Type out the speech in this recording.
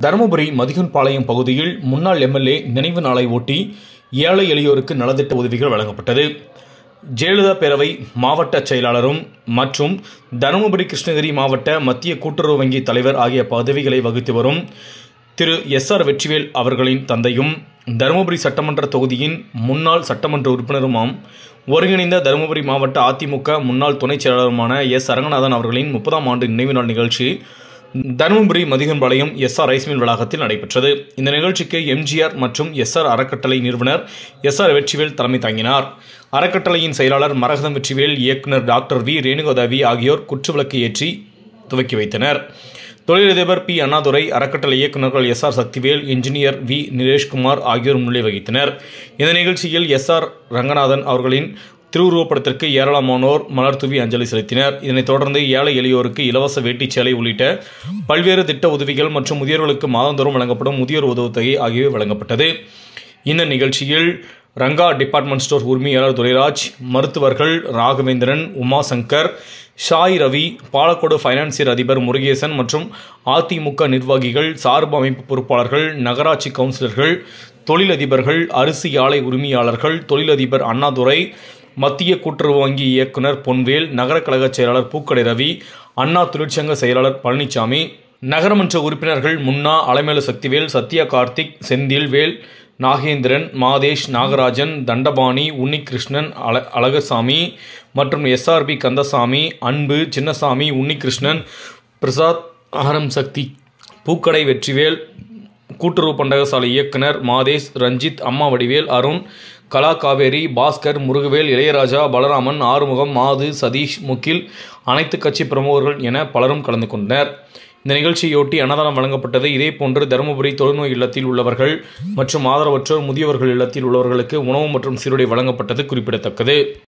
தருமபுரி மதிகன்பாளையம் பகுதியில் முன்னாள் எம்எல்ஏ நினைவு நாளை ஒட்டி ஏழை எளியோருக்கு நலத்திட்ட உதவிகள் வழங்கப்பட்டது ஜெயலலிதா பேரவை மாவட்ட செயலாளரும் மற்றும் தருமபுரி கிருஷ்ணகிரி மாவட்ட மத்திய கூட்டுறவு வங்கி தலைவர் ஆகிய பதவிகளை வகித்து வரும் திரு எஸ் ஆர் வெற்றிவேல் அவர்களின் தந்தையும் தருமபுரி சட்டமன்ற தொகுதியின் முன்னாள் சட்டமன்ற உறுப்பினருமாம் ஒருங்கிணைந்த தருமபுரி மாவட்ட அதிமுக முன்னாள் துணைச் செயலாளருமான எஸ் அரங்கநாதன் அவர்களின் முப்பதாம் ஆண்டு நினைவு நாள் நிகழ்ச்சி Dharmapuri Mathiganpalayam S R rice mill வளாகத்தில் நடைபெற்றது இந்த நிகழ்ச்சிக்கு எம்ஜிஆர் மற்றும் எஸ் ஆர் அறக்கட்டளை நிறுவனர் எஸ் ஆர் வெற்றிவேல் தலைமை தாங்கினார் அறக்கட்டளையின் செயலாளர் மரகதம் வெற்றிவேல் இயக்குனர் டாக்டர் வி ரேணுகோதாவி ஆகியோர் குற்றுவிளக்கு ஏற்றி துவக்கி வைத்தனர் தொழிலதிபர் பி அண்ணாதுரை அறக்கட்டளை இயக்குநர்கள் S R Sakthivel engineer V Nireshkumar ஆகியோர் முன்னிலை வகித்தனர் இந்த நிகழ்ச்சியில் எஸ் ஆர் ரங்கநாதன் அவர்களின் திருவுருவப்படத்திற்கு ஏராளமானோர் மலர் தூவி அஞ்சலி செலுத்தினர் இதனைத் தொடர்ந்து ஏழை எளியோருக்கு இலவச வேட்டிச் சேலை உள்ளிட்ட பல்வேறு திட்ட உதவிகள் மற்றும் முதியோர்களுக்கு மாதந்தோறும் வழங்கப்படும் முதியோர் உதவுத்தொகை ஆகியவை வழங்கப்பட்டது இந்த நிகழ்ச்சியில் ரங்கா டிபார்ட்மெண்ட் ஸ்டோர் உரிமையாளர் துரைராஜ் மருத்துவர்கள் ராகவேந்திரன் உமாசங்கர் ஷாய் ரவி பாலக்கோடு ஃபைனான்சியர் அதிபர் முருகேசன் மற்றும் அதிமுக நிர்வாகிகள் சார்பு அமைப்பு பொறுப்பாளர்கள் நகராட்சி கவுன்சிலர்கள் தொழிலதிபர்கள் அரிசி ஆலை உரிமையாளர்கள் தொழிலதிபர் அண்ணாதுரை மத்திய கூட்டுறவு வங்கி இயக்குனர் பொன்வேல் நகர கழக செயலாளர் பூக்கடை ரவி அண்ணா தொழிற்சங்க செயலாளர் பழனிசாமி நகரமன்ற உறுப்பினர்கள் முன்னா அலமேலு சக்திவேல் சத்யா கார்த்திக் செந்தில்வேல் நாகேந்திரன் மாதேஷ் நாகராஜன் தண்டபாணி உன்னிகிருஷ்ணன் அல அழகசாமி மற்றும் எஸ்ஆர்பி கந்தசாமி அன்பு சின்னசாமி உன்னிகிருஷ்ணன் பிரசாத் ஆரம் சக்தி பூக்கடை வெற்றிவேல் கூட்டுறவு பண்டகசாலை இயக்குனர் மாதேஷ் ரஞ்சித் அம்மா வடிவேல் அருண் கலா காவேரி பாஸ்கர் முருகவேல் இளையராஜா பலராமன் ஆறுமுகம் மாது சதீஷ் முகில் அனைத்து கட்சி பிரமுகர்கள் என பலரும் கலந்து கொண்டனர் இந்த நிகழ்ச்சியொட்டி அன்னதானம் வழங்கப்பட்டது இதேபோன்று தருமபுரி தொழுநோய் இல்லத்தில் உள்ளவர்கள் மற்றும் ஆதரவற்றோர் முதியவர்கள் இல்லத்தில் உள்ளவர்களுக்கு உணவு மற்றும் சீருடை வழங்கப்பட்டது குறிப்பிடத்தக்கது